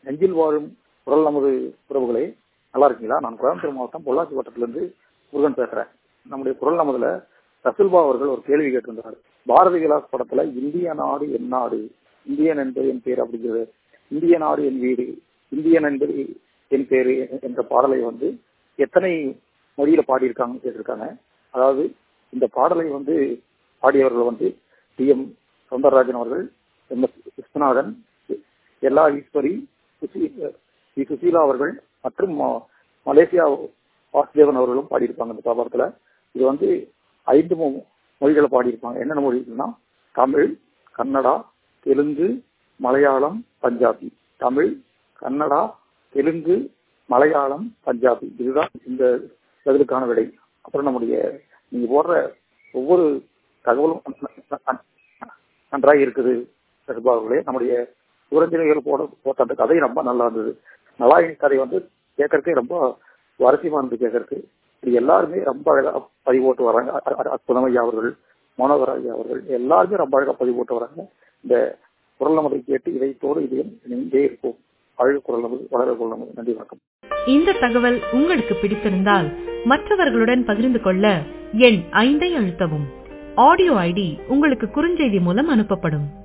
நெஞ்சில் வாழும் குரல் நமது உறவுகளே நல்லா இருக்கீங்களா நான் கோயம்புத்தூர் மாவட்டம் பொள்ளாச்சி வட்டத்திலிருந்து முருகன் பேசுறேன் நம்முடைய குரல் நமதுல ரசுல்பா அவர்கள் ஒரு கேள்வி கேட்டிருந்தார் பாரதி விலாஸ் படத்துல இந்திய நாடு என் நாடு இந்தியன் என்பது என் பேர் அப்படிங்கிறது இந்திய நாடு என் வீடு இந்தியன் என்பது என் பேரு என்ற பாடலை வந்து எத்தனை மொழியில பாடியிருக்காங்கன்னு கேட்டிருக்காங்க அதாவது இந்த பாடலை வந்து பாடியவர்கள் வந்து டி எம் சௌந்தரராஜன் அவர்கள் எம் எஸ் விஸ்வநாதன் எல்லா ஈஸ்வரி வி சுசீலா அவர்கள் மற்றும் மலேசியா வாசுதேவன் அவர்களும் பாடியிருப்பாங்க இந்த பாடத்துல இது வந்து ஐந்து மொழிகளை பாடியிருப்பாங்க என்னென்ன மொழிகள்னா தமிழ் கன்னடா தெலுங்கு மலையாளம் பஞ்சாபி தமிழ் கன்னடா தெலுங்கு மலையாளம் பஞ்சாபி இதுதான் இந்த பதிலுக்கான விடை அப்புறம் நம்முடைய நீங்க போடுற ஒவ்வொரு தகவலும் நன்றாக இருக்குது சர்பார்களே நம்முடைய சுரஞ்சனைகள் போட போட்ட அந்த கதை ரொம்ப நல்லா இருந்தது நலாயினி கதை வந்து கேட்கறதுக்கே ரொம்ப சுவாரஸ்யமா இருந்தது கேட்கறதுக்கு இது எல்லாருமே ரொம்ப அழகா பதிவோட்டு வராங்க அற்புதமையா அவர்கள் மனோகர் ஐயா அவர்கள் எல்லாருமே ரொம்ப அழகா பதிவோட்டு வராங்க இந்த குரல் நமதை கேட்டு இதைத்தோடு இது இங்கே இருக்கும் அழகு குரல் நமது வளர குரல் நமது நன்றி வணக்கம் இந்த தகவல் உங்களுக்கு பிடித்திருந்தால் மற்றவர்களுடன் பகிர்ந்து கொள்ள எண் ஐந்தை அழுத்தவும் ஆடியோ ஐடி உங்களுக்கு குறுஞ்செய்தி மூலம் அனுப்பப்படும்